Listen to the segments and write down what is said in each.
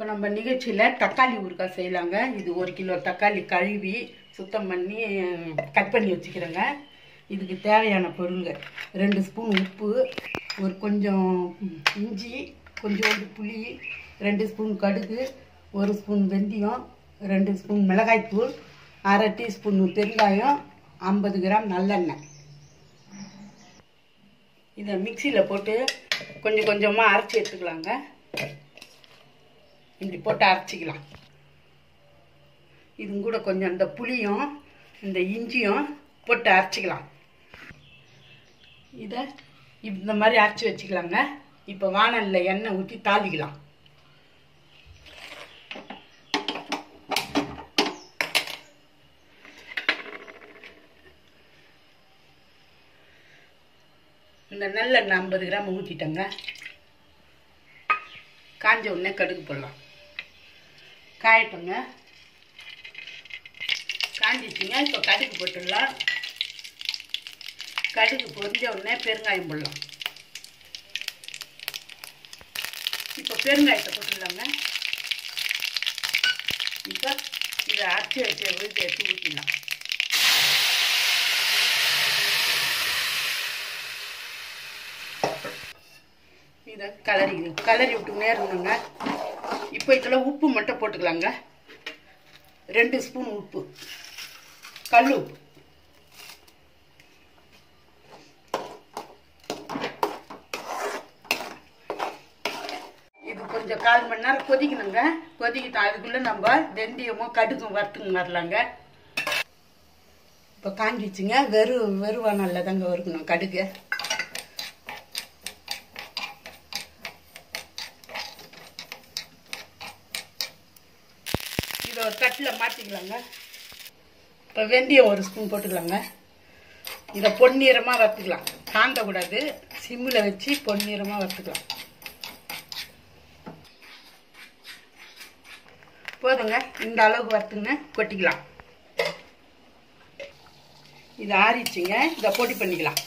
நம்ம நிகழ்ச்சியில் தக்காளி ஊறுகாய் செய்யலாங்க இது ஒரு கிலோ தக்காளி கழுவி சுத்தம் பண்ணி கட் பண்ணி வச்சுக்கிறேங்க இதுக்கு தேவையான பொருள்கள் ரெண்டு ஸ்பூன் உப்பு ஒரு கொஞ்சம் இஞ்சி கொஞ்சோண்டு புளி ரெண்டு ஸ்பூன் கடுகு ஒரு ஸ்பூன் வெந்தயம் ரெண்டு ஸ்பூன் மிளகாய்த்தூள் அரை டீஸ்பூன் பெருங்காயம் ஐம்பது கிராம் நல்லெண்ணெய் இதை மிக்சியில் போட்டு கொஞ்சம் கொஞ்சமாக அரைச்சி எடுத்துக்கலாங்க இப்படி போட்டு அரைச்சிக்கலாம் இது கூட கொஞ்சம் இந்த புளியும் இந்த இஞ்சியும் போட்டு அரைச்சிக்கலாம் இதை இந்த மாதிரி அரைச்சி வச்சுக்கலாங்க இப்போ வானலில் எண்ணெய் ஊற்றி தாளிக்கலாம் இந்த நல்லெண்ணெய் ஐம்பது கிராம் ஊற்றிட்டேங்க காஞ்ச உடனே கடுகு போடலாம் காயட்டுங்க காஞ்சிச்சுங்க இப்போ கடுகு போட்டுடலாம் கடுகு பொரிஞ்ச உடனே பெருங்காயம் போடலாம் இப்போ பெருங்காயத்தை போட்டுடலாங்க இப்போ இதை அரைச்சி வச்ச விழுத்து எடுத்து ஊற்றிடலாம் இதை கலரி கலரி விட்டுனே இருந்தோங்க இப்போ இதில் உப்பு மட்டும் போட்டுக்கலாங்க ரெண்டு ஸ்பூன் உப்பு கல் உப்பு இது கொஞ்சம் கால் மணி நேரம் கொதிக்கணுங்க கொதிக்கிட்டோம் அதுக்குள்ளே நம்ம வெந்தயமும் கடுகும் வறுத்துங்க வரலாங்க இப்போ காஞ்சிச்சுங்க வெறும் வெறுவானல்ல தாங்க வறுக்கணும் கடுகு இதை ஒரு தட்டில் மாற்றிக்கலாங்க இப்போ வெந்தயம் ஒரு ஸ்பூன் போட்டுக்கலாங்க இதை பொன்னிறமாக வறுத்துக்கலாம் காந்தக்கூடாது சிம்மில் வச்சு பொன்னிறமாக வறுத்துக்கலாம் போதுங்க இந்த அளவுக்கு வறுத்துங்க கொட்டிக்கலாம் இது ஆறிச்சுங்க இதை பொடி பண்ணிக்கலாம்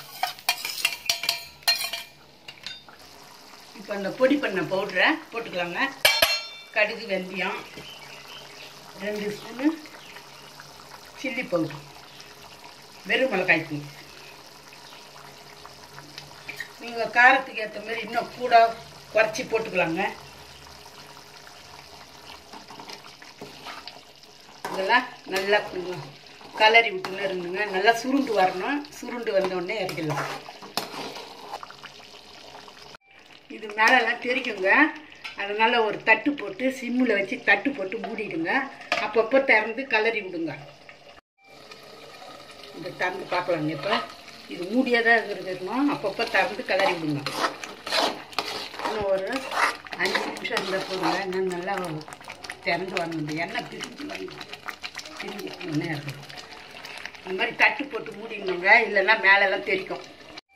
இப்போ இந்த பொடி பண்ண பவுடரை போட்டுக்கலாங்க கடுகு வெந்தயம் ரெண்டு ஸ்பூனு சில்லி பவுடர் வெறும் மிளகாய் தூள் நீங்கள் காரத்துக்கு ஏற்ற மாதிரி இன்னும் கூட குறைச்சி போட்டுக்கலாங்க இதெல்லாம் நல்லா கலரி விட்டுன்னு இருந்துங்க நல்லா சுருண்டு வரணும் சுருண்டு வந்தோடனே இறக்கிடலாம் இது மேலெல்லாம் தெரிக்குங்க அதனால ஒரு தட்டு போட்டு சிம்மில் வச்சு தட்டு போட்டு மூடிடுங்க அப்பப்போ திறந்து கலரி விடுங்க இந்த திறந்து பார்க்கலாங்க இப்போ இது மூடியாக தான் இருக்கணும் அப்பப்போ திறந்து கலரி விடுங்க இன்னும் ஒரு அஞ்சு நிமிஷம் இருந்தால் போடுங்க இன்னும் நல்லா திறந்து வரணும் இந்த எண்ணெய் பிரிஞ்சு வரணும் பிரிஞ்சு எண்ணெய் இருக்கணும் இந்த மாதிரி தட்டு போட்டு மூடிடணுங்க இல்லைன்னா மேலெல்லாம் தெரிக்கும்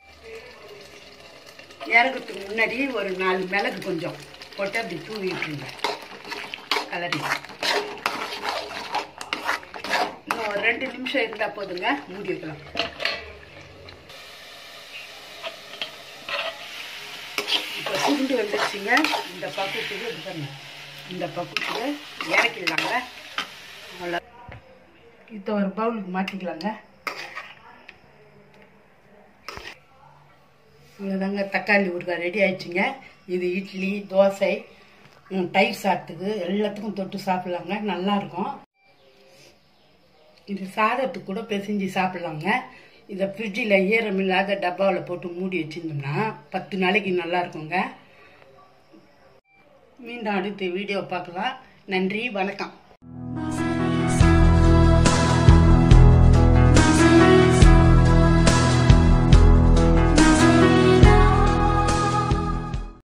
இறங்குறதுக்கு முன்னாடி ஒரு நாலு மிளகு கொஞ்சம் போட்டு அப்படி தூவி விட்டுருங்க கலரி இன்னும் ஒரு ரெண்டு நிமிஷம் இருந்தால் போதுங்க மூடி வைக்கலாம் இப்போ சுருண்டு வந்துடுச்சுங்க இந்த பக்குவத்துக்கு இது பண்ண இந்த பக்குவத்துக்கு இறக்கிடலாங்க அவ்வளோ இதை ஒரு பவுலுக்கு மாற்றிக்கலாங்க இவ்வளோதாங்க தக்காளி ஊறுகாய் ரெடி ஆயிடுச்சுங்க இது இட்லி தோசை ம், தயிர் சாதத்துக்கு எல்லாத்துக்கும் தொட்டு சாப்பிட்லாங்க நல்லாயிருக்கும் இது சாதத்துக்கு கூட பிசைஞ்சு சாப்பிட்லாங்க இதை ஃப்ரிட்ஜில் ஈரம் இல்லாத டப்பாவில் போட்டு மூடி வச்சிருந்தோம்னா பத்து நாளைக்கு நல்லா இருக்குங்க மீண்டும் அடுத்த வீடியோ பார்க்கலாம் நன்றி வணக்கம்